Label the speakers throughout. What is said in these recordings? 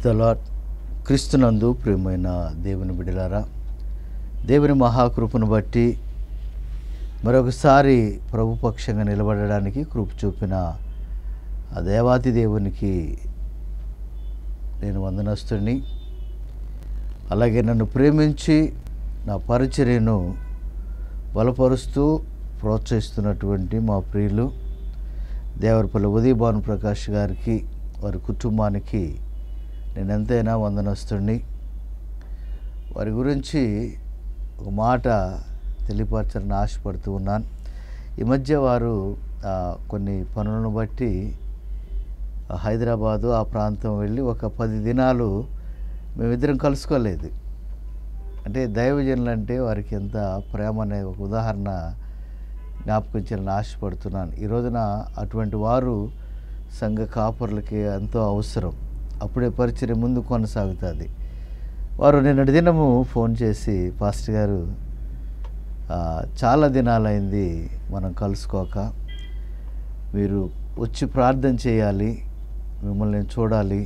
Speaker 1: the lord క్రీస్తునందు ప్రియమైన దేవుని బిడలారా దేవుని మహాకృపను బట్టి మరొకసారి ప్రభుపక్షంగా నిలబడడానికి కృప చూపిన ఆ దేవాతి దేవునికి నేను వందనస్తుని అలాగే నన్ను ప్రేమించి నా పరిచర్యను బలపరుస్తూ ప్రోత్సహిస్తున్నటువంటి మా ప్రియులు దేవరపల్లి ఉదయ భాను ప్రకాష్ గారికి వారి కుటుంబానికి నేను ఎంతైనా వందనస్తుని వారి గురించి ఒక మాట తెలియపరచాలని ఆశపడుతూ ఉన్నాను ఈ మధ్య వారు ఆ, కొన్ని పనులను బట్టి ఆ, హైదరాబాదు ఆ ప్రాంతం వెళ్ళి ఒక పది దినాలు మేమిద్దరం కలుసుకోలేదు అంటే దైవజనులు అంటే వారికి ఎంత ప్రేమ అనే ఒక ఉదాహరణ జ్ఞాపకం చేయాలని ఆశపడుతున్నాను ఈ రోజున అటువంటి వారు సంఘ కాపర్లకి ఎంతో అవసరం అప్పుడే పరిచయం ముందు కొనసాగుతుంది వారు నిన్నటి దినము ఫోన్ చేసి పాస్టర్ గారు ఆ, చాలా దినాలైంది మనం కలుసుకోక మీరు వచ్చి ప్రార్థన చేయాలి మిమ్మల్ని నేను చూడాలి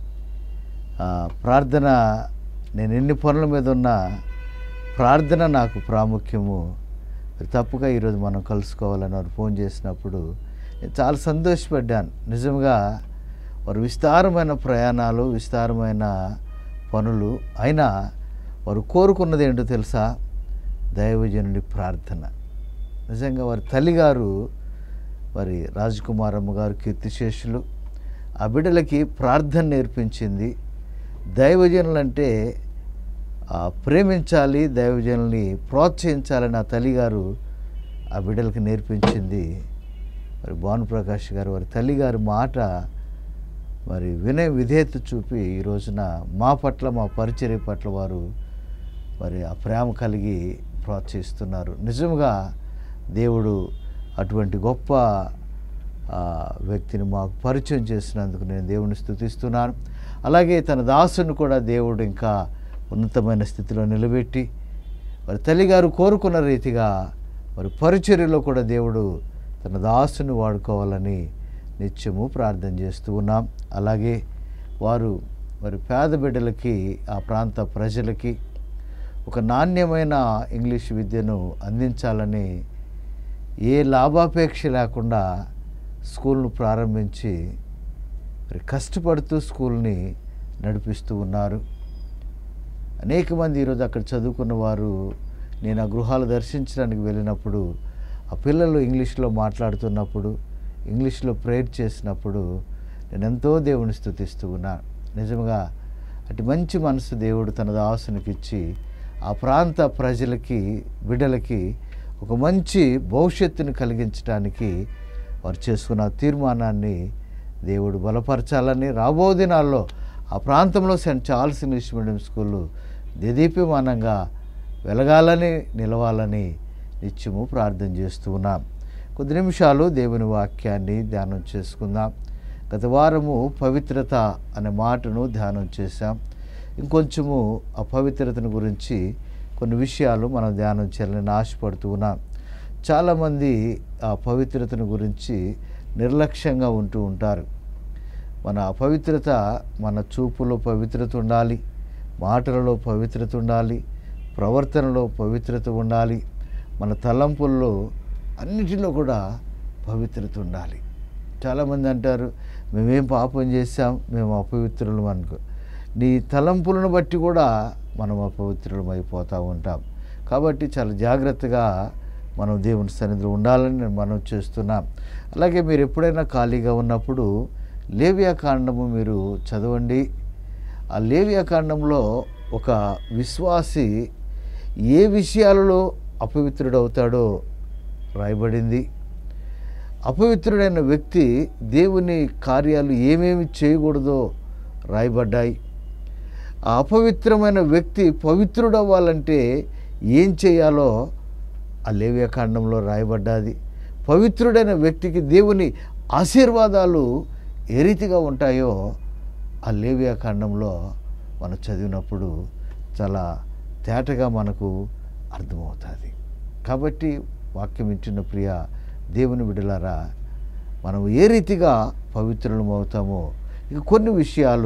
Speaker 1: ఆ, ప్రార్థన నేను ఎన్ని పనుల మీద ఉన్నా ప్రార్థన నాకు ప్రాముఖ్యము మరి తప్పుగా ఈరోజు మనం కలుసుకోవాలని వారు ఫోన్ చేసినప్పుడు నేను చాలా సంతోషపడ్డాను నిజంగా వారు విస్తారమైన ప్రయాణాలు విస్తారమైన పనులు అయినా వారు కోరుకున్నది ఏంటో తెలుసా దైవజనుడి ప్రార్థన నిజంగా వారి తల్లిగారు మరి రాజకుమారమ్మ గారు కీర్తిశేషులు ఆ బిడ్డలకి ప్రార్థన నేర్పించింది దైవజనులంటే ఆ, ప్రేమించాలి దైవజనుల్ని ప్రోత్సహించాలని ఆ తల్లిగారు ఆ బిడ్డలకి నేర్పించింది మరి భానుప్రకాష్ గారు వారి తల్లిగారి మాట మరి వినయ విధేయత చూపి ఈ రోజున మా పట్ల మా పరిచర్య పట్ల వారు మరి ఆ ప్రేమ కలిగి ప్రోత్సహిస్తున్నారు నిజంగా దేవుడు అటువంటి గొప్ప ఆ, వ్యక్తిని మాకు పరిచయం చేసినందుకు నేను దేవుని స్థుతిస్తున్నాను అలాగే తన దాసుని కూడా దేవుడు ఇంకా ఉన్నతమైన స్థితిలో నిలబెట్టి మరి తల్లిగారు కోరుకున్న రీతిగా మరి పరిచర్యలో కూడా దేవుడు తన దాసుని వాడుకోవాలని నిత్యము ప్రార్థన చేస్తూ ఉన్నాం అలాగే వారు మరి పేద బిడ్డలకి ఆ ప్రాంత ప్రజలకి ఒక నాణ్యమైన ఇంగ్లీష్ విద్యను అందించాలని ఏ లాభాపేక్ష లేకుండా స్కూల్ను ప్రారంభించి మరి కష్టపడుతూ స్కూల్ని నడిపిస్తూ ఉన్నారు అనేక మంది ఈరోజు అక్కడ చదువుకున్న వారు నేను ఆ గృహాలు దర్శించడానికి వెళ్ళినప్పుడు ఆ పిల్లలు ఇంగ్లీష్లో మాట్లాడుతున్నప్పుడు ఇంగ్లీష్లో ప్రేయర్ చేసినప్పుడు నేను ఎంతో దేవుని స్థుతిస్తూ ఉన్నాను నిజంగా అటు మంచి మనసు దేవుడు తన దాసునికి ఇచ్చి ఆ ప్రాంత ప్రజలకి బిడ్డలకి ఒక మంచి భవిష్యత్తుని కలిగించడానికి వారు చేసుకున్న తీర్మానాన్ని దేవుడు బలపరచాలని రాబో దినాల్లో ఆ ప్రాంతంలో సెంట్ చార్ల్స్ ఇంగ్లీష్ మీడియం స్కూళ్ళు దేదీప్యమానంగా వెలగాలని నిలవాలని నిత్యము ప్రార్థన చేస్తూ ఉన్నాం కొద్ది నిమిషాలు దేవుని వాక్యాన్ని ధ్యానం చేసుకుందాం గత వారము పవిత్రత అనే మాటను ధ్యానం చేశాం ఇంకొంచెము ఆ పవిత్రతను గురించి కొన్ని విషయాలు మనం ధ్యానం చేయాలని ఆశపడుతూ ఉన్నాం చాలామంది ఆ పవిత్రతను గురించి నిర్లక్ష్యంగా ఉంటూ ఉంటారు మన అపవిత్రత మన చూపులో పవిత్రత ఉండాలి మాటలలో పవిత్రత ఉండాలి ప్రవర్తనలో పవిత్రత ఉండాలి మన తలంపుల్లో అన్నిటిలో కూడా పవిత్రత ఉండాలి చాలామంది అంటారు మేమేం పాపం చేశాం మేము అపవిత్రులం అనుకో నీ తలంపులను బట్టి కూడా మనం అపవిత్రులం అయిపోతూ ఉంటాం కాబట్టి చాలా జాగ్రత్తగా మనం దేవుని సన్నిధిలో ఉండాలని నేను మనం చేస్తున్నాం అలాగే మీరు ఎప్పుడైనా ఖాళీగా ఉన్నప్పుడు లేవియా కాండము మీరు చదవండి ఆ లేవియా కాండంలో ఒక విశ్వాసి ఏ విషయాలలో అపవిత్రుడవుతాడో రాయబడింది అపవిత్రుడైన వ్యక్తి దేవుని కార్యాలు ఏమేమి చేయకూడదో రాయబడ్డాయి ఆ అపవిత్రమైన వ్యక్తి పవిత్రుడవ్వాలంటే ఏం చేయాలో ఆ లేవ్య కాండంలో రాయబడ్డాది పవిత్రుడైన వ్యక్తికి దేవుని ఆశీర్వాదాలు ఏ రీతిగా ఉంటాయో ఆ లేవ్య కాండంలో మనం చదివినప్పుడు చాలా తేటగా మనకు అర్థమవుతుంది కాబట్టి వాక్యం ఇచ్చిన ప్రియ దేవుని బిడ్డలారా మనం ఏ రీతిగా పవిత్రులం అవుతామో ఇక కొన్ని విషయాలు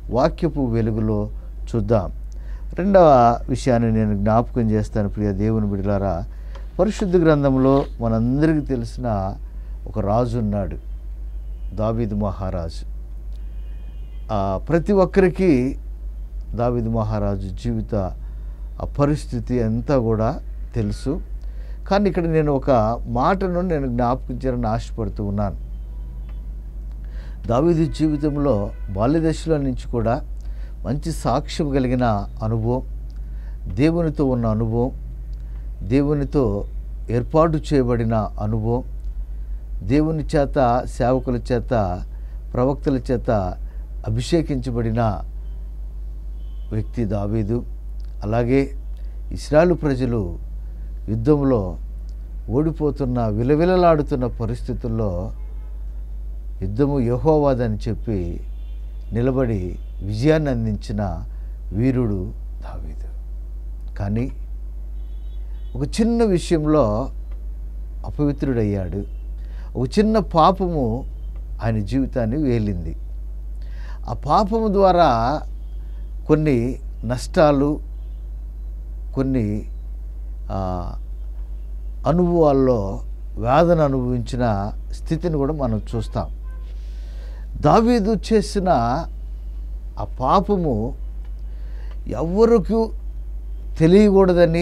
Speaker 1: వాక్యపు వెలుగులో చూద్దాం రెండవ విషయాన్ని నేను జ్ఞాపకం చేస్తాను ప్రియ దేవుని బిడ్డలారా పరిశుద్ధ గ్రంథంలో మనందరికీ తెలిసిన ఒక రాజు ఉన్నాడు దావీదు మహారాజు ఆ, ప్రతి ఒక్కరికి దావీదు మహారాజు జీవిత ఆ పరిస్థితి అంతా కూడా తెలుసు కానీ ఇక్కడ నేను ఒక మాటను నేను జ్ఞాపకం చేయాలని ఆశపడుతూ ఉన్నాను దావీదు జీవితంలో బాల్యదశలో నుంచి కూడా మంచి సాక్ష్యం కలిగిన అనుభవం దేవునితో ఉన్న అనుభవం దేవునితో ఏర్పాటు చేయబడిన అనుభవం దేవుని చేత సేవకుల చేత ప్రవక్తల చేత అభిషేకించబడిన వ్యక్తి దావీదు అలాగే ఇస్రాయలు ప్రజలు యుద్ధంలో ఓడిపోతున్న విలవిలలాడుతున్న పరిస్థితుల్లో యుద్ధము యహోవాదని చెప్పి నిలబడి విజయాన్ని అందించిన వీరుడు దావీదు కానీ ఒక చిన్న విషయంలో అపవిత్రుడయ్యాడు ఒక చిన్న పాపము ఆయన జీవితాన్ని వేలింది ఆ పాపము ద్వారా కొన్ని నష్టాలు కొన్ని ఆ, అనుభవాల్లో వేదన అనుభవించిన స్థితిని కూడా మనం చూస్తాం దావీదు చేసిన ఆ పాపము ఎవరికి తెలియకూడదని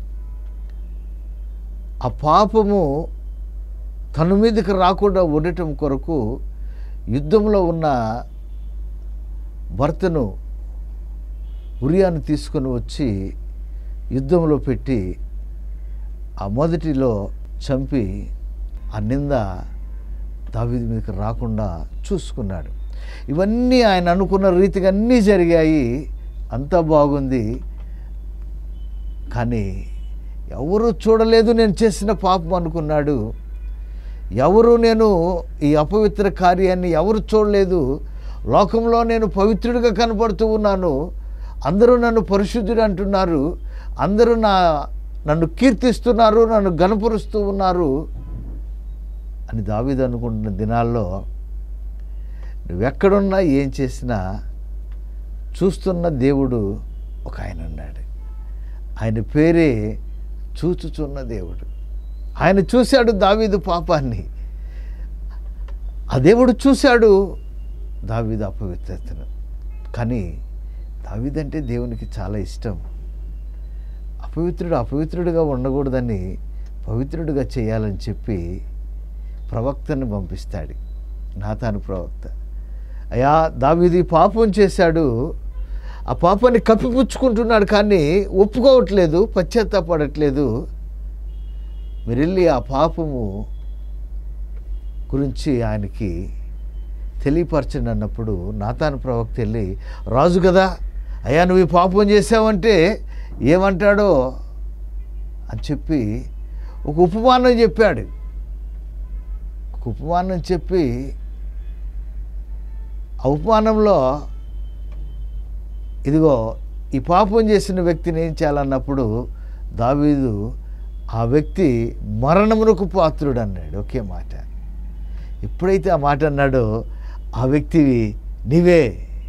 Speaker 1: ఆ పాపము తన మీదకి రాకుండా ఉండటం కొరకు యుద్ధంలో ఉన్న భర్తను ఉరియాను తీసుకొని వచ్చి యుద్ధంలో పెట్టి ఆ మొదటిలో చంపి ఆ నింద దావీదు మీదకి రాకుండా చూసుకున్నాడు ఇవన్నీ ఆయన అనుకున్న రీతిగా అన్నీ జరిగాయి అంతా బాగుంది కానీ ఎవరు చూడలేదు నేను చేసిన పాపం అనుకున్నాడు ఎవరు నేను ఈ అపవిత్ర కార్యాన్ని ఎవరు చూడలేదు లోకంలో నేను పవిత్రుడిగా కనపడుతూ ఉన్నాను అందరూ నన్ను పరిశుద్ధుడు అంటున్నారు అందరూ నా నన్ను కీర్తిస్తున్నారు నన్ను గనపరుస్తూ ఉన్నారు అని దావీదు అనుకుంటున్న దినాల్లో నువ్వెక్కడున్నా ఏం చేసినా చూస్తున్న దేవుడు ఒక ఆయన ఉన్నాడు ఆయన పేరే చూచుచున్న దేవుడు ఆయన చూశాడు దావీదు పాపాన్ని ఆ దేవుడు చూశాడు దావీదు అపవిత్రతను కానీ దావీదంటే దేవునికి చాలా ఇష్టం అపవిత్రుడు అపవిత్రుడిగా ఉండకూడదని పవిత్రుడిగా చేయాలని చెప్పి ప్రవక్తను పంపిస్తాడు నాతాను ప్రవక్త అయ్యా దావీది పాపం చేశాడు ఆ పాపాన్ని కప్పిపుచ్చుకుంటున్నాడు కానీ ఒప్పుకోవట్లేదు పశ్చాత్తాపడట్లేదు మీరు వెళ్ళి ఆ పాపము గురించి ఆయనకి తెలియపరచండి అన్నప్పుడు నాతాను ప్రవక్త వెళ్ళి రాజు కదా అయ్యా నువ్వు ఈ పాపం చేసావంటే ఏమంటాడో అని చెప్పి ఒక ఉపమానం చెప్పాడు ఒక ఉపమానం చెప్పి ఆ ఉపమానంలో ఇదిగో ఈ పాపం చేసిన వ్యక్తిని ఏం చేయాలన్నప్పుడు దావీదు ఆ వ్యక్తి మరణమునకు పాత్రుడు అన్నాడు ఒకే మాట ఎప్పుడైతే ఆ మాట అన్నాడో ఆ వ్యక్తివి నీవే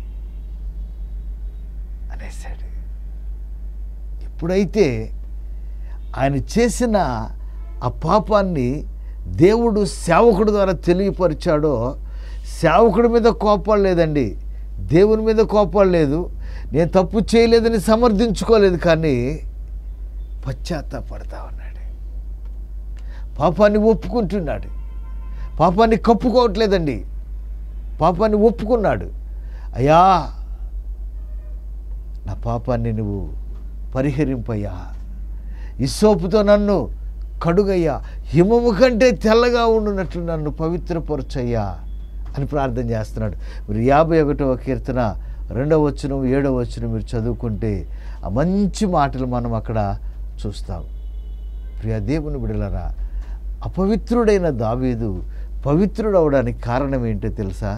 Speaker 1: అనేసాడు ఎప్పుడైతే ఆయన చేసిన ఆ పాపాన్ని దేవుడు సేవకుడి ద్వారా తెలియపరిచాడో సేవకుడి మీద కోపాలు లేదండి దేవుని మీద కోపాలు లేదు నేను తప్పు చేయలేదని సమర్థించుకోలేదు కానీ పశ్చాత్తాపడతా ఉన్నాడు పాపాన్ని ఒప్పుకుంటున్నాడు పాపాన్ని కప్పుకోవట్లేదండి పాపాన్ని ఒప్పుకున్నాడు అయ్యా నా పాపాన్ని నువ్వు పరిహరింపయ్యా ఇసోపుతో నన్ను కడుగయ్యా హిమము కంటే తెల్లగా ఉండునట్లు నన్ను పవిత్రపరచయ్యా అని ప్రార్థన చేస్తున్నాడు మీరు యాభై ఒకటవ కీర్తన రెండవ వచనం ఏడవ వచనం మీరు చదువుకుంటే ఆ మంచి మాటలు మనం అక్కడ చూస్తాం ప్రియ దేవుని బిడలరా అపవిత్రుడైన దావీదు పవిత్రుడు అవడానికి కారణం ఏంటో తెలుసా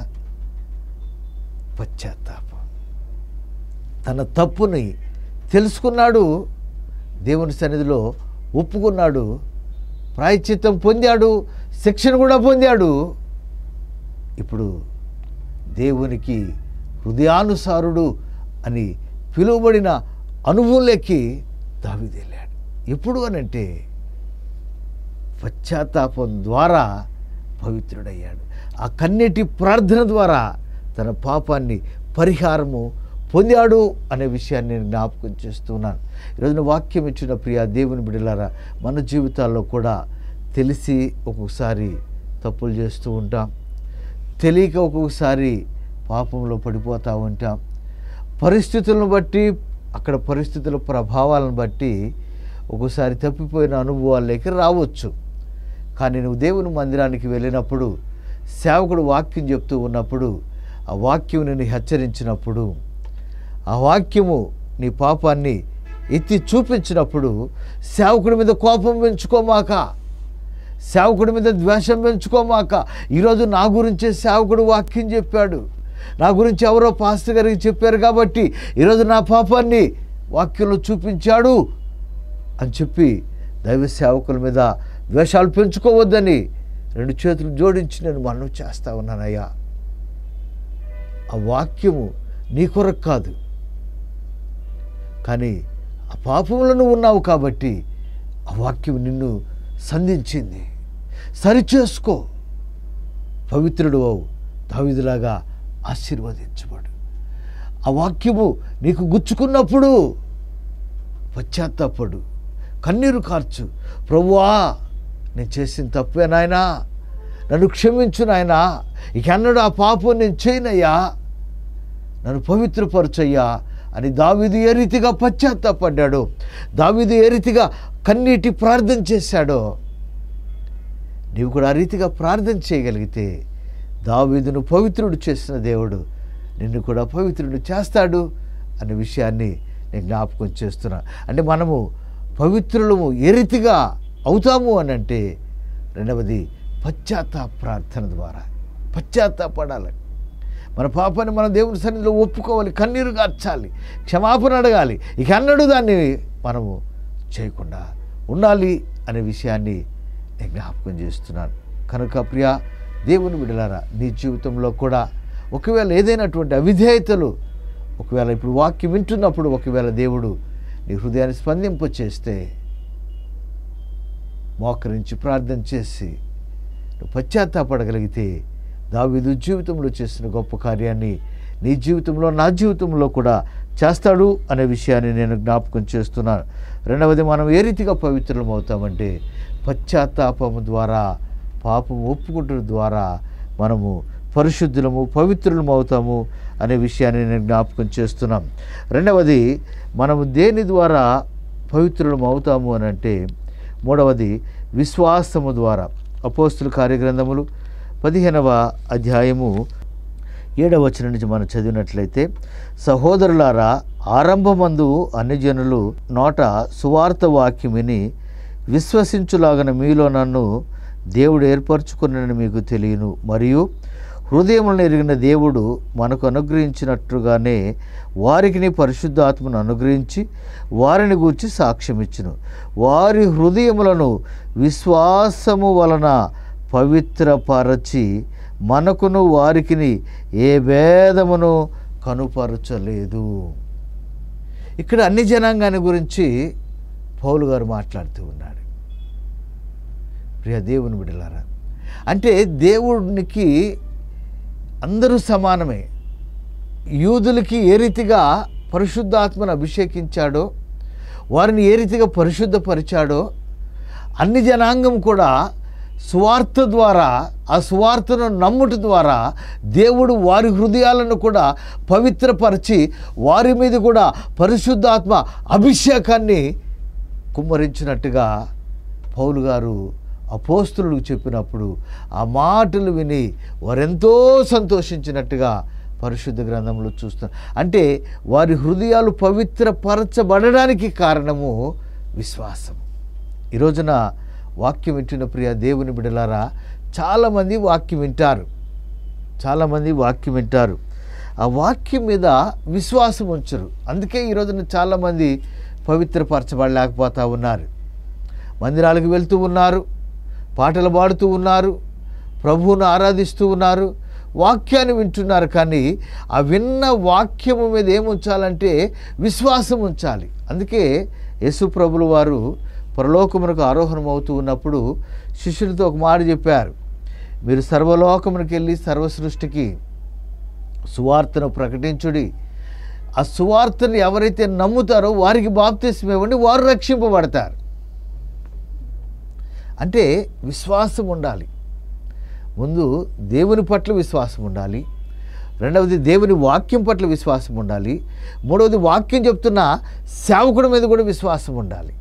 Speaker 1: పశ్చాత్తాపం తన తప్పుని తెలుసుకున్నాడు దేవుని సన్నిధిలో ఒప్పుకున్నాడు ప్రాయశ్చిత్తం పొందాడు శిక్షణ కూడా పొందాడు ఇప్పుడు దేవునికి హృదయానుసారుడు అని పిలువబడిన అనుభవంలోకి దావిదెళ్ళాడు ఎప్పుడు అనంటే పశ్చాత్తాపం ద్వారా పవిత్రుడయ్యాడు ఆ కన్నెటి ప్రార్థన ద్వారా తన పాపాన్ని పరిహారము పొందాడు అనే విషయాన్ని నేను జ్ఞాపకం చేస్తున్నాను ఈరోజున వాక్యం ఇచ్చిన ప్రియ దేవుని బిడలారా మన జీవితాల్లో కూడా తెలిసి ఒక్కొక్కసారి తప్పులు చేస్తూ ఉంటాం తెలియక ఒక్కొక్కసారి పాపంలో పడిపోతూ ఉంటాం పరిస్థితులను బట్టి అక్కడ పరిస్థితుల ప్రభావాలను బట్టి ఒక్కోసారి తప్పిపోయిన అనుభవాల్లోకి రావచ్చు కానీ నువ్వు దేవుని మందిరానికి వెళ్ళినప్పుడు సేవకుడు వాక్యం చెప్తూ ఉన్నప్పుడు ఆ వాక్యం నిన్ను హెచ్చరించినప్పుడు ఆ వాక్యము నీ పాపాన్ని ఎత్తి చూపించినప్పుడు సేవకుడి మీద కోపం పెంచుకోమాక సేవకుడి మీద ద్వేషం పెంచుకోమాక ఈరోజు నా గురించే సేవకుడు వాక్యం చెప్పాడు నా గురించి ఎవరో పాస్టర్ గారికి చెప్పారు కాబట్టి ఈరోజు నా పాపాన్ని వాక్యంలో చూపించాడు అని చెప్పి దైవ సేవకుల మీద ద్వేషాలు పెంచుకోవద్దని రెండు చేతులు జోడించి నేను మనవి చేస్తా ఉన్నానయ్యా ఆ వాక్యము నీ కొరకు కాదు కానీ ఆ పాపంలో నువ్వు ఉన్నావు కాబట్టి ఆ వాక్యం నిన్ను సంధించింది సరిచేసుకో పవిత్రుడు అవు దావిదిలాగా ఆశీర్వదించబడు ఆ వాక్యము నీకు గుచ్చుకున్నప్పుడు పశ్చాత్తాపడు కన్నీరు కార్చు ప్రభువా నేను చేసిన తప్పే నాయనా నన్ను క్షమించు నాయనా ఇక అన్నడు ఆ పాపం నేను చేయనయ్యా నన్ను పవిత్రపరచయ్యా అని దావిదు ఏ రీతిగా పశ్చాత్తాపడ్డాడు దావిదు ఏ రీతిగా కన్నీటి ప్రార్థన చేశాడో నీవు కూడా ఆ రీతిగా ప్రార్థన చేయగలిగితే దావీదును పవిత్రుడు చేసిన దేవుడు నిన్ను కూడా పవిత్రుడు చేస్తాడు అనే విషయాన్ని నేను జ్ఞాపకం చేస్తున్నా అంటే మనము పవిత్రులము ఏ రీతిగా అవుతాము అని అంటే రెండవది పశ్చాత్తాప ప్రార్థన ద్వారా పశ్చాత్తాపడాలి మన పాపాన్ని మన దేవుని సన్నిధిలో ఒప్పుకోవాలి కన్నీరు కార్చాలి క్షమాపణ అడగాలి ఇక అన్నడు దాన్ని మనము చేయకుండా ఉండాలి అనే విషయాన్ని నేను జ్ఞాపకం చేస్తున్నాను కనుక ప్రియ దేవుని విడలారా నీ జీవితంలో కూడా ఒకవేళ ఏదైనటువంటి అవిధేయతలు ఒకవేళ ఇప్పుడు వాక్యం వింటున్నప్పుడు ఒకవేళ దేవుడు నీ హృదయాన్ని స్పందింప చేస్తే మోకరించి ప్రార్థన చేసి నువ్వు పశ్చాత్తాపడగలిగితే దావీదు జీవితంలో చేసిన గొప్ప కార్యాన్ని నీ జీవితంలో నా జీవితంలో కూడా చేస్తాడు అనే విషయాన్ని నేను జ్ఞాపకం చేస్తున్నాను రెండవది మనం ఏ రీతిగా పవిత్రులం అవుతామంటే పశ్చాత్తాపము ద్వారా పాపం ఒప్పుకుంటున్న ద్వారా మనము పరిశుద్ధులము పవిత్రులము అవుతాము అనే విషయాన్ని నేను జ్ఞాపకం చేస్తున్నాం రెండవది మనము దేని ద్వారా పవిత్రులం అవుతాము అని అంటే మూడవది విశ్వాసము ద్వారా అపోస్తుల కార్యగ్రంథములు పదిహేనవ అధ్యాయము ఏడవ వచనం నుంచి మనం చదివినట్లయితే సహోదరులారా ఆరంభమందు అన్ని జనులు నోట సువార్త వాక్యం విని విశ్వసించులాగన మీలో నన్ను దేవుడు ఏర్పరచుకున్నని మీకు తెలియను మరియు హృదయములను ఎరిగిన దేవుడు మనకు అనుగ్రహించినట్లుగానే వారికి పరిశుద్ధాత్మను అనుగ్రహించి వారిని గూర్చి సాక్ష్యం ఇచ్చును వారి హృదయములను విశ్వాసము వలన పవిత్రపరచి మనకును వారికిని ఏ భేదమును కనుపరచలేదు ఇక్కడ అన్ని జనాంగాన్ని గురించి పౌలు గారు మాట్లాడుతూ ఉన్నాడు ప్రియ దేవుని బిడలారా అంటే దేవునికి అందరూ సమానమే యూదులకి ఏ రీతిగా పరిశుద్ధాత్మను అభిషేకించాడో వారిని ఏ రీతిగా పరిశుద్ధపరిచాడో అన్ని జనాంగం కూడా సువార్త ద్వారా ఆ సువార్తను నమ్ముట ద్వారా దేవుడు వారి హృదయాలను కూడా పవిత్రపరిచి వారి మీద కూడా పరిశుద్ధాత్మ అభిషేకాన్ని కుమ్మరించినట్టుగా పౌలు గారు అపోస్తులకు చెప్పినప్పుడు ఆ మాటలు విని వారెంతో సంతోషించినట్టుగా పరిశుద్ధ గ్రంథంలో చూస్తాం అంటే వారి హృదయాలు పవిత్రపరచబడడానికి కారణము విశ్వాసం ఈ రోజున వాక్యం వింటున్న ప్రియ దేవుని బిడలారా చాలామంది వాక్యం వింటారు చాలామంది వాక్యం వింటారు ఆ వాక్యం మీద విశ్వాసం ఉంచరు అందుకే ఈ రోజున చాలామంది పవిత్రపరచబడలేకపోతూ ఉన్నారు మందిరాలకు వెళ్తూ ఉన్నారు పాటలు పాడుతూ ఉన్నారు ప్రభువును ఆరాధిస్తూ ఉన్నారు వాక్యాన్ని వింటున్నారు కానీ ఆ విన్న వాక్యము మీద ఏముంచాలంటే విశ్వాసం ఉంచాలి అందుకే యేసు ప్రభులు వారు పరలోకమునకు ఆరోహణం అవుతూ ఉన్నప్పుడు శిష్యులతో ఒక మాట చెప్పారు మీరు సర్వలోకమునకు వెళ్ళి సర్వ సృష్టికి సువార్తను ప్రకటించుడి ఆ సువార్తను ఎవరైతే నమ్ముతారో వారికి బాప్తిస్మ ఇవ్వండి వారు రక్షింపబడతారు అంటే విశ్వాసం ఉండాలి ముందు దేవుని పట్ల విశ్వాసం ఉండాలి రెండవది దేవుని వాక్యం పట్ల విశ్వాసం ఉండాలి మూడవది వాక్యం చెప్తున్న సేవకుడి మీద కూడా విశ్వాసం ఉండాలి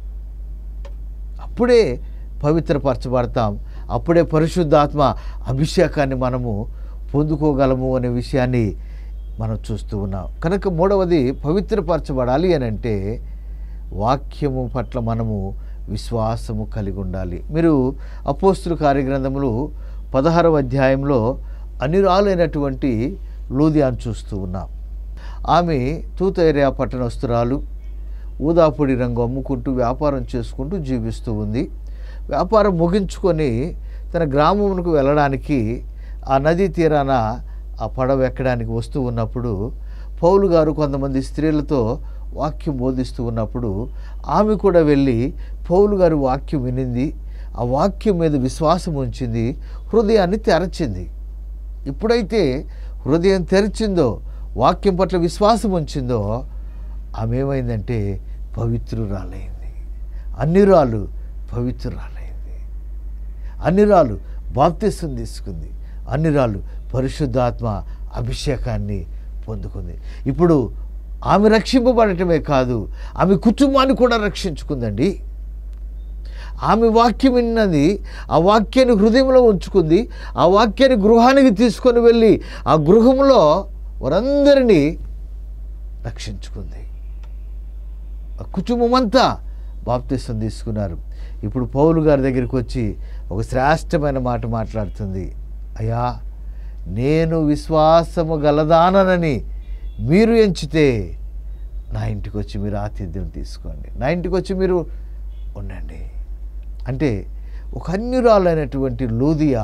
Speaker 1: అప్పుడే పవిత్రపరచబడతాం అప్పుడే పరిశుద్ధాత్మ అభిషేకాన్ని మనము పొందుకోగలము అనే విషయాన్ని మనం చూస్తూ ఉన్నాం కనుక మూడవది పవిత్రపరచబడాలి అని అంటే వాక్యము పట్ల మనము విశ్వాసము కలిగి ఉండాలి మీరు అపోస్తుల కార్యగ్రంథములు పదహారవ అధ్యాయంలో అనిరాలైనటువంటి లూదియాను చూస్తూ ఉన్నాం ఆమె తూతైరియా పట్టణస్తురాలు ఊదాపొడి రంగు అమ్ముకుంటూ వ్యాపారం చేసుకుంటూ జీవిస్తూ ఉంది వ్యాపారం ముగించుకొని తన గ్రామమునకు వెళ్ళడానికి ఆ నదీ తీరాన ఆ పడవ ఎక్కడానికి వస్తూ ఉన్నప్పుడు పౌలు గారు కొంతమంది స్త్రీలతో వాక్యం బోధిస్తూ ఉన్నప్పుడు ఆమె కూడా వెళ్ళి పౌలు గారి వాక్యం వినింది ఆ వాక్యం మీద విశ్వాసం ఉంచింది హృదయాన్ని తెరచింది ఎప్పుడైతే హృదయం తెరిచిందో వాక్యం పట్ల విశ్వాసం ఉంచిందో ఆమె ఏమైందంటే పవిత్రురాలైంది అన్నిరాలు పవిత్రురాలైంది అన్నిరాలు బాప్తిస్వం తీసుకుంది అన్నిరాలు పరిశుద్ధాత్మ అభిషేకాన్ని పొందుకుంది ఇప్పుడు ఆమె రక్షింపబడటమే కాదు ఆమె కుటుంబాన్ని కూడా రక్షించుకుందండి ఆమె వాక్యం విన్నది ఆ వాక్యాన్ని హృదయంలో ఉంచుకుంది ఆ వాక్యాన్ని గృహానికి తీసుకొని వెళ్ళి ఆ గృహంలో వారందరినీ రక్షించుకుంది ఆ కుటుంబం అంతా బాప్తిసం తీసుకున్నారు ఇప్పుడు పౌలు గారి దగ్గరికి వచ్చి ఒక శ్రేష్టమైన మాట మాట్లాడుతుంది అయ్యా నేను విశ్వాసము గలదానని మీరు ఎంచితే నా ఇంటికి వచ్చి మీరు ఆతిథ్యం తీసుకోండి నా ఇంటికి వచ్చి మీరు ఉండండి అంటే ఒక అన్యురాలైనటువంటి లూదియా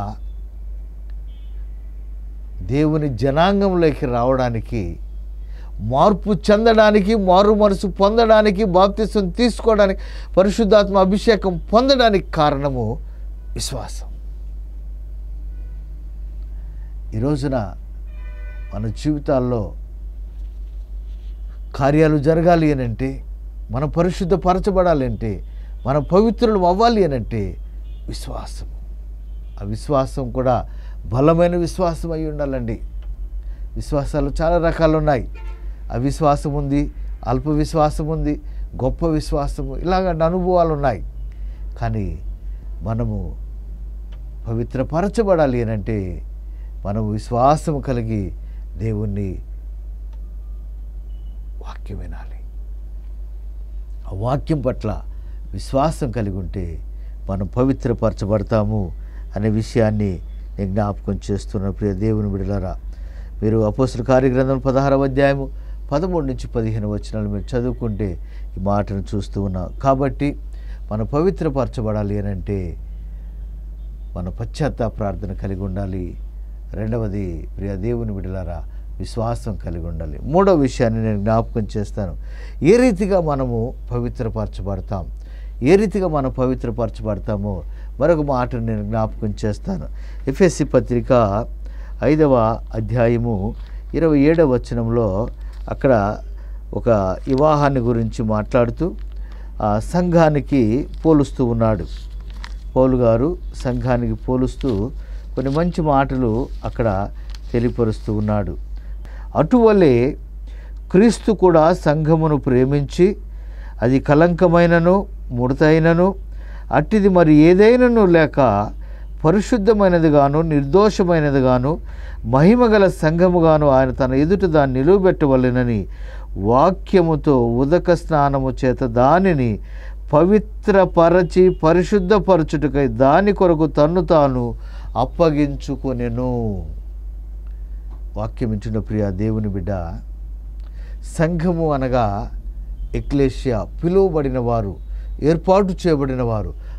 Speaker 1: దేవుని జనాంగంలోకి రావడానికి మార్పు చెందడానికి మారు మనసు పొందడానికి బాప్తిసం తీసుకోవడానికి పరిశుద్ధాత్మ అభిషేకం పొందడానికి కారణము విశ్వాసం ఈ రోజున మన జీవితాల్లో కార్యాలు జరగాలి అని అంటే మనం పరిశుద్ధపరచబడాలి అంటే మనం పవిత్రులు అవ్వాలి అని అంటే విశ్వాసం ఆ విశ్వాసం కూడా బలమైన విశ్వాసం అయి ఉండాలండి విశ్వాసాలు చాలా రకాలు ఉన్నాయి అవిశ్వాసం ఉంది అల్ప విశ్వాసం ఉంది గొప్ప విశ్వాసము ఇలాగ అనుభవాలు ఉన్నాయి కానీ మనము పవిత్రపరచబడాలి అని అంటే మనం విశ్వాసం కలిగి దేవుణ్ణి వాక్యం వినాలి ఆ వాక్యం పట్ల విశ్వాసం కలిగి ఉంటే మనం పవిత్రపరచబడతాము అనే విషయాన్ని నేను జ్ఞాపకం చేస్తున్న ప్రియ దేవుని విడలరా మీరు అపోస్తుల కార్యగ్రంథం పదహారవ అధ్యాయము పదమూడు నుంచి పదిహేను వచనాలు మీరు చదువుకుంటే ఈ మాటను చూస్తూ ఉన్నాం కాబట్టి మనం పవిత్రపరచబడాలి అని అంటే మన పశ్చాత్తాప ప్రార్థన కలిగి ఉండాలి రెండవది ప్రియ దేవుని విడలారా విశ్వాసం కలిగి ఉండాలి మూడో విషయాన్ని నేను జ్ఞాపకం చేస్తాను ఏ రీతిగా మనము పవిత్రపరచబడతాం ఏ రీతిగా మనం పవిత్రపరచబడతామో మరొక మాటను నేను జ్ఞాపకం చేస్తాను ఎఫ్ఎస్సి పత్రిక ఐదవ అధ్యాయము ఇరవై ఏడవ వచనంలో అక్కడ ఒక వివాహాన్ని గురించి మాట్లాడుతూ ఆ సంఘానికి పోలుస్తూ ఉన్నాడు పౌలు గారు సంఘానికి పోలుస్తూ కొన్ని మంచి మాటలు అక్కడ తెలియపరుస్తూ ఉన్నాడు అటువలే క్రీస్తు కూడా సంఘమును ప్రేమించి అది కలంకమైనను ముడతైనను అట్టిది మరి ఏదైనను లేక పరిశుద్ధమైనదిగాను నిర్దోషమైనదిగాను మహిమగల సంఘముగాను ఆయన తన ఎదుట దాన్ని నిలువబెట్టవలెనని వాక్యముతో ఉదక స్నానము చేత దానిని పవిత్రపరచి పరిశుద్ధపరచుటకై దాని కొరకు తన్ను తాను అప్పగించుకొనెను వాక్యం ఇచ్చిన ప్రియ దేవుని బిడ్డ సంఘము అనగా ఎక్లేషియా పిలువబడిన వారు ఏర్పాటు చేయబడిన వారు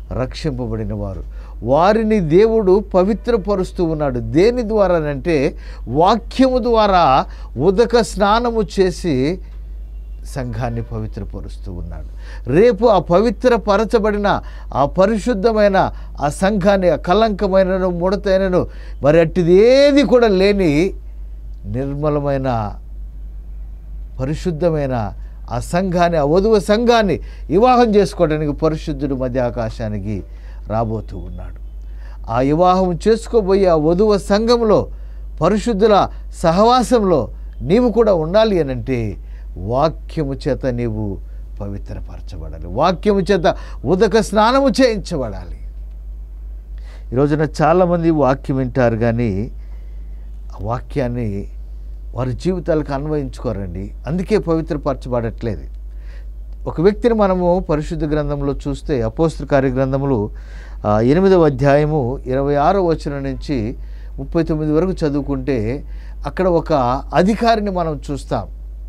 Speaker 1: రక్షింపబడిన వారు వారిని దేవుడు పవిత్రపరుస్తూ ఉన్నాడు దేని ద్వారానంటే వాక్యము ద్వారా ఉదక స్నానము చేసి సంఘాన్ని పవిత్రపరుస్తూ ఉన్నాడు రేపు ఆ పవిత్రపరచబడిన ఆ పరిశుద్ధమైన ఆ సంఘాన్ని ఆ కలంకమైనను ముడతైనను మరి అట్టిది ఏది కూడా లేని నిర్మలమైన పరిశుద్ధమైన ఆ సంఘాన్ని ఆ వధువు సంఘాన్ని వివాహం చేసుకోవడానికి పరిశుద్ధుడు మధ్య ఆకాశానికి రాబోతూ ఉన్నాడు ఆ వివాహం చేసుకోబోయే ఆ వధువ సంఘంలో పరిశుద్ధుల సహవాసంలో నీవు కూడా ఉండాలి అని అంటే వాక్యము చేత నీవు పవిత్రపరచబడాలి వాక్యము చేత ఉదక స్నానము చేయించబడాలి ఈ రోజున చాలామంది వాక్యం వింటారు కానీ ఆ వాక్యాన్ని వారి జీవితాలకు అన్వయించుకోరండి అందుకే పవిత్రపరచబడట్లేదు ఒక వ్యక్తిని మనము పరిశుద్ధ గ్రంథంలో చూస్తే అపోస్తల కార్య గ్రంథములు ఆ, ఎనిమిదవ అధ్యాయము ఇరవై ఆరో వచనం నుంచి ముప్పై తొమ్మిది వరకు చదువుకుంటే అక్కడ ఒక అధికారిని మనం చూస్తాం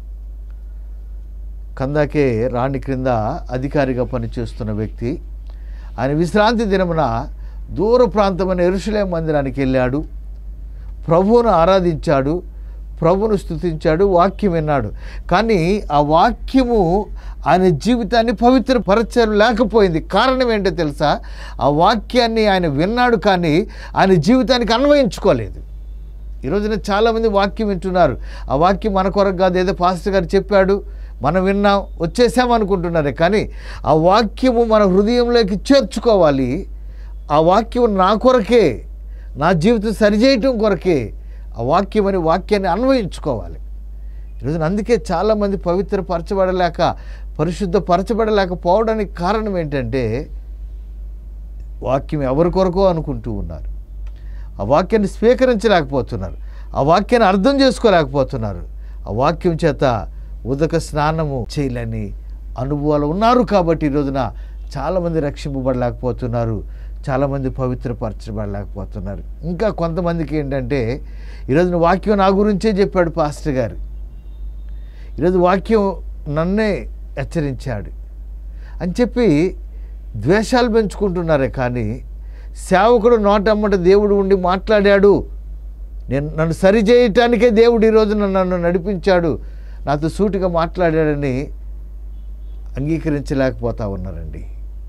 Speaker 1: కందాకే రాణి క్రింద అధికారిగా పనిచేస్తున్న వ్యక్తి ఆయన విశ్రాంతి దినమున దూర ప్రాంతమైన ఎరుసలేం మందిరానికి వెళ్ళాడు ప్రభువును ఆరాధించాడు ప్రభువును స్తుతించాడు వాక్యం విన్నాడు కానీ ఆ వాక్యము ఆయన జీవితాన్ని పవిత్రపరచలేకపోయింది కారణం ఏంటో తెలుసా ఆ వాక్యాన్ని ఆయన విన్నాడు కానీ ఆయన జీవితానికి అన్వయించుకోలేదు ఈ రోజున చాలామంది వాక్యం వింటున్నారు ఆ వాక్యం మన కొరకు కాదు ఏదో పాస్టర్ గారు చెప్పాడు మనం విన్నాం వచ్చేసాం అనుకుంటున్నారే కానీ ఆ వాక్యము మన హృదయంలోకి చేర్చుకోవాలి ఆ వాక్యం నా కొరకే నా జీవితం సరిచేయటం కొరకే ఆ వాక్యం అనే వాక్యాన్ని అన్వయించుకోవాలి ఈరోజు అందుకే చాలామంది పవిత్రపరచబడలేక పరిశుద్ధపరచబడలేకపోవడానికి కారణం ఏంటంటే వాక్యం ఎవరి కొరకో అనుకుంటూ ఉన్నారు ఆ వాక్యాన్ని స్వీకరించలేకపోతున్నారు ఆ వాక్యాన్ని అర్థం చేసుకోలేకపోతున్నారు ఆ వాక్యం చేత ఉదక స్నానము చేయలేని అనుభవాలు ఉన్నారు కాబట్టి ఈ రోజున చాలామంది రక్షింపబడలేకపోతున్నారు చాలామంది పవిత్రపరచబడలేకపోతున్నారు ఇంకా కొంతమందికి ఏంటంటే ఈరోజున వాక్యం నా గురించే చెప్పాడు పాస్టర్ గారు ఈరోజు వాక్యం నన్నే హెచ్చరించాడు అని చెప్పి ద్వేషాలు పెంచుకుంటున్నారే కానీ సేవకుడు నోటమ్మట దేవుడు ఉండి మాట్లాడాడు నేను నన్ను సరిచేయటానికే దేవుడు ఈరోజు నన్ను నడిపించాడు నాతో సూటిగా మాట్లాడాడని అంగీకరించలేకపోతా ఉన్నారండి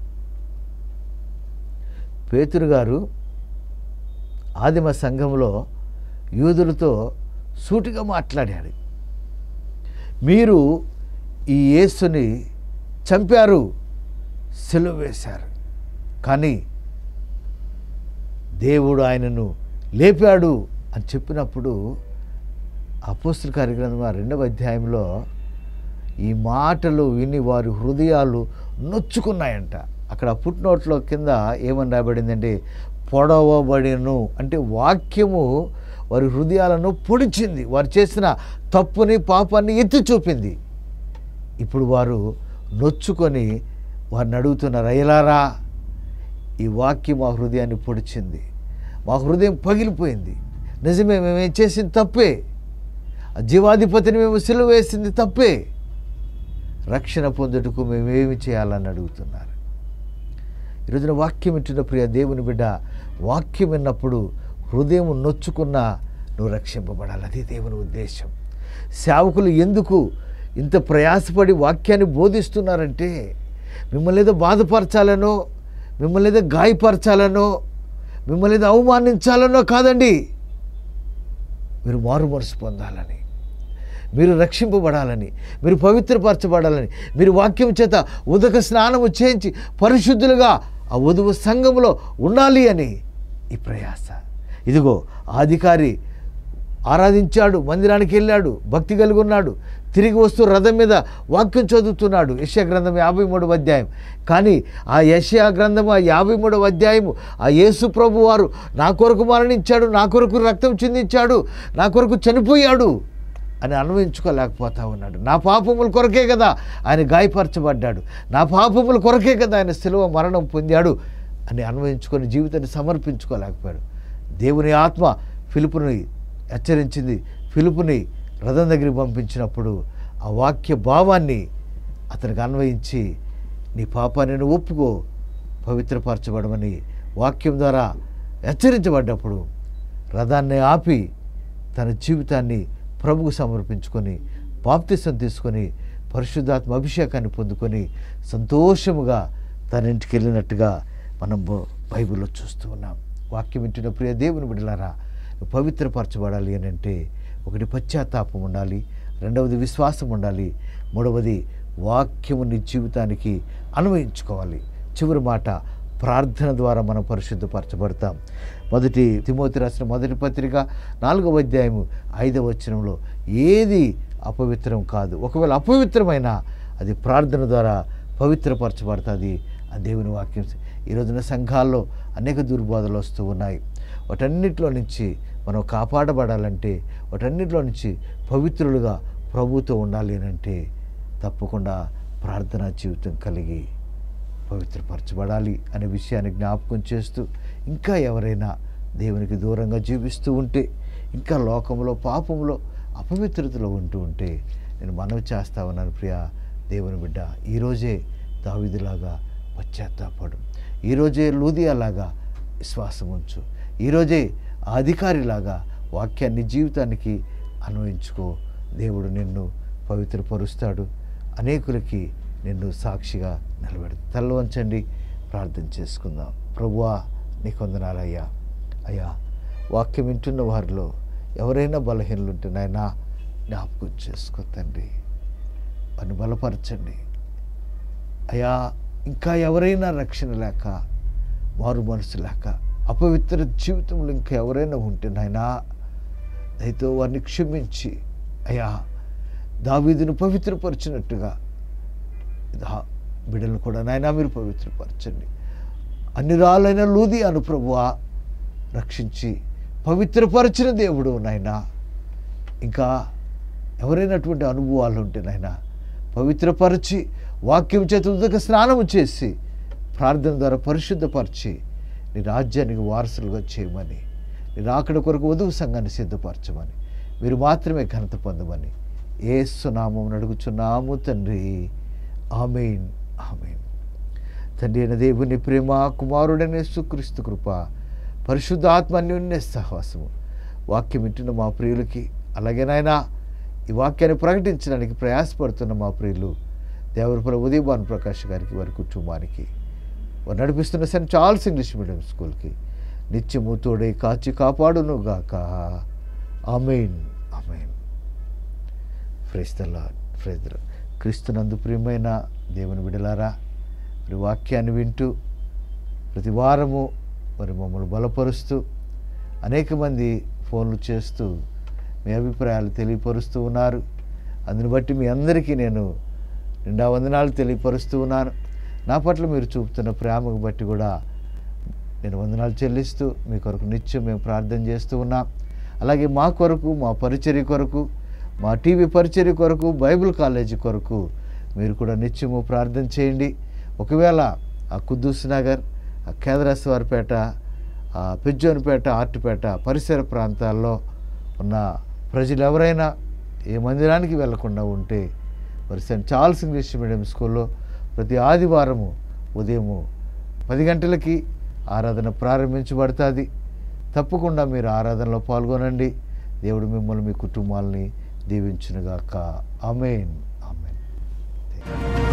Speaker 1: పేతురు గారు ఆదిమ సంఘంలో యూదులతో సూటిగా మాట్లాడాడు మీరు ఈ యేసుని చంపారు సెలవు వేశారు కానీ దేవుడు ఆయనను లేపాడు అని చెప్పినప్పుడు అపోస్తుల కార్యక్రమం ఆ రెండవ అధ్యాయంలో ఈ మాటలు విని వారి హృదయాలు నొచ్చుకున్నాయంట అక్కడ పుట్టినోట్లో కింద ఏమని రాబడిందంటే పొడవబడిను అంటే వాక్యము వారి హృదయాలను పొడిచింది వారు చేసిన తప్పుని పాపాన్ని ఎత్తి చూపింది ఇప్పుడు వారు నొచ్చుకొని వారిని అడుగుతున్నారు అయ్యలారా ఈ వాక్యం మా హృదయాన్ని పొడిచింది మా హృదయం పగిలిపోయింది నిజమే మేమేం చేసింది తప్పే ఆ జీవాధిపతిని మేము సిలువ వేసింది తప్పే రక్షణ పొందుటకు మేమేమి చేయాలని అడుగుతున్నారు ఈరోజున వాక్యం వింటున్న ప్రియ దేవుని బిడ్డ వాక్యం విన్నప్పుడు హృదయం నొచ్చుకున్న నువ్వు రక్షింపబడాలి అది దేవుని ఉద్దేశం సేవకులు ఎందుకు ఇంత ప్రయాసపడి వాక్యాన్ని బోధిస్తున్నారంటే మిమ్మల్ని ఏదో బాధపరచాలనో మిమ్మల్ని ఏదో గాయపరచాలనో మిమ్మల్ని ఏదో అవమానించాలనో కాదండి మీరు మారు మనసు పొందాలని మీరు రక్షింపబడాలని మీరు పవిత్రపరచబడాలని మీరు వాక్యం చేత ఉదక స్నానము చేయించి పరిశుద్ధులుగా ఆ వధువు సంఘములో ఉండాలి అని ఈ ప్రయాస ఇదిగో ఆ అధికారి ఆరాధించాడు మందిరానికి వెళ్ళాడు భక్తి కలిగి ఉన్నాడు తిరిగి వస్తూ రథం మీద వాక్యం చదువుతున్నాడు యశ్యా గ్రంథం యాభై మూడవ అధ్యాయం కానీ ఆ యశ్యా గ్రంథం ఆ యాభై మూడవ అధ్యాయము ఆ యేసు ప్రభు వారు నా కొరకు మరణించాడు నా కొరకు రక్తం చిందించాడు నా కొరకు చనిపోయాడు అని అన్వయించుకోలేకపోతా ఉన్నాడు నా పాపముల కొరకే కదా ఆయన గాయపరచబడ్డాడు నా పాపముల కొరకే కదా ఆయన శిలువ మరణం పొందాడు అని అన్వయించుకొని జీవితాన్ని సమర్పించుకోలేకపోయాడు దేవుని ఆత్మ ఫిలిపుని హెచ్చరించింది ఫిలిపుని రథం దగ్గరికి పంపించినప్పుడు ఆ వాక్య భావాన్ని అతనికి అన్వయించి నీ పాపాన్ని నువ్వు ఒప్పుకో పవిత్రపరచబడమని వాక్యం ద్వారా హెచ్చరించబడ్డప్పుడు రథాన్ని ఆపి తన జీవితాన్ని ప్రభుకు సమర్పించుకొని బాప్తిసం తీసుకొని పరిశుద్ధాత్మ అభిషేకాన్ని పొందుకొని సంతోషముగా తన ఇంటికి వెళ్ళినట్టుగా మనం బ- బైబిల్లో చూస్తూ ఉన్నాం వాక్యం వింటున్న ప్రియ దేవుని బిడ్డలారా నువ్వు పవిత్రపరచబడాలి అని అంటే ఒకటి పశ్చాత్తాపం ఉండాలి రెండవది విశ్వాసం ఉండాలి మూడవది వాక్యము నీ జీవితానికి అన్వయించుకోవాలి చివరి మాట ప్రార్థన ద్వారా మనం పరిశుద్ధపరచబడతాం మొదటి తిమోతి రాసిన మొదటి పత్రిక నాలుగవ అధ్యాయము ఐదవ వచనంలో ఏది అపవిత్రం కాదు ఒకవేళ అపవిత్రమైన అది ప్రార్థన ద్వారా పవిత్రపరచబడుతుంది ఆ దేవుని వాక్యం ఈ రోజున సంఘాల్లో అనేక దుర్బోధలు వస్తూ ఉన్నాయి వాటన్నిటిలో నుంచి మనం కాపాడబడాలంటే వాటన్నిటిలో నుంచి పవిత్రులుగా ప్రభుతో ఉండాలి అని అంటే తప్పకుండా ప్రార్థనా జీవితం కలిగి పవిత్రపరచబడాలి అనే విషయాన్ని జ్ఞాపకం చేస్తూ ఇంకా ఎవరైనా దేవునికి దూరంగా జీవిస్తూ ఉంటే ఇంకా లోకంలో పాపంలో అపవిత్రతలో ఉంటూ ఉంటే నేను మనవి చేస్తా ఉన్నాను ప్రియ దేవుని బిడ్డ ఈరోజే దావిదిలాగా పశ్చాత్తాపడు ఈరోజే లూదియాలాగా విశ్వాసం ఉంచు ఈరోజే ఆ అధికారిలాగా వాక్యాన్ని జీవితానికి అన్వయించుకో దేవుడు నిన్ను పవిత్రపరుస్తాడు అనేకులకి నిన్ను సాక్షిగా నిలబెడు తల్ల వంచండి ప్రార్థన చేసుకుందాం ప్రభువా నీ కొందనాలయ్యా అయ్యా వాక్యం వింటున్న వారిలో ఎవరైనా బలహీనలు ఉంటే నాయనా జ్ఞాపకం చేసుకో తండ్రి వారిని బలపరచండి అయ్యా ఇంకా ఎవరైనా రక్షణ లేక మారు మనసు లేక అపవిత్ర జీవితంలో ఇంకా ఎవరైనా ఉంటే నాయనా దయతో వారిని క్షమించి అయ్యా దావీదును పవిత్రపరిచినట్టుగా దా బిడ్డలను కూడా నాయనా మీరు పవిత్రపరచండి అన్ని రాళ్ళైన లూది అను ప్రభువా రక్షించి పవిత్రపరిచిన దేవుడు నాయనా ఇంకా ఎవరైనటువంటి అనుభవాలు ఉంటే నాయనా పవిత్రపరిచి వాక్యం చేత ఉదక స్నానము చేసి ప్రార్థన ద్వారా పరిశుద్ధపరిచి నీ రాజ్యానికి వారసులుగా చేయమని నీ రాకడ కొరకు వధువు సంఘాన్ని సిద్ధపరచమని మీరు మాత్రమే ఘనత పొందమని ఏసునామం అడుగుచున్నాము తండ్రి ఆమెన్ ఆమెన్ తండ్రి అయిన దేవుని ప్రేమ కుమారుడనే సుక్రీస్తు కృప పరిశుద్ధాత్మ అన్యోన్య సహవాసము వాక్యం వింటున్న మా ప్రియులకి అలాగే నాయనా ఈ వాక్యాన్ని ప్రకటించడానికి ప్రయాసపడుతున్న మా ప్రియులు దేవరపుల ఉదయభాను ప్రకాష్ గారికి వారి కుటుంబానికి వారు నడిపిస్తున్న సెంట్ చార్ల్స్ ఇంగ్లీష్ మీడియం స్కూల్కి నిత్యము తోడే కాచి కాపాడును గాక amen amen praise the Lord praise the క్రీస్తునందు ప్రియమైన దేవుని విడలారా మరి వాక్యాన్ని వింటూ ప్రతి వారము మరి మమ్మల్ని బలపరుస్తూ అనేక మంది ఫోన్లు చేస్తూ మీ అభిప్రాయాలు తెలియపరుస్తూ ఉన్నారు అందుని బట్టి మీ అందరికీ నేను నిండా వందనాలు తెలియపరుస్తూ ఉన్నాను నా పట్ల మీరు చూపుతున్న ప్రేమకు బట్టి కూడా నేను వందనాలు చెల్లిస్తూ మీ కొరకు నిత్యం మేము ప్రార్థన చేస్తూ ఉన్నాం అలాగే మా కొరకు మా పరిచర్య కొరకు మా టీవీ పరిచర్య కొరకు బైబిల్ కాలేజీ కొరకు మీరు కూడా నిత్యము ప్రార్థన చేయండి ఒకవేళ ఆ కుద్దూస్ నగర్ ఆ కేదరాశ్వారిపేట ఆ పెజ్జోనిపేట ఆర్టిపేట పరిసర ప్రాంతాల్లో ఉన్న ప్రజలు ఎవరైనా ఏ మందిరానికి వెళ్లకుండా ఉంటే మరి సెంట్ చార్ల్స్ ఇంగ్లీష్ మీడియం స్కూల్లో ప్రతి ఆదివారము ఉదయము పది గంటలకి ఆరాధన ప్రారంభించబడుతుంది తప్పకుండా మీరు ఆరాధనలో పాల్గొనండి దేవుడు మిమ్మల్ని మీ కుటుంబాలని దీవించునుగాక ఆమెన్ ఆమెన్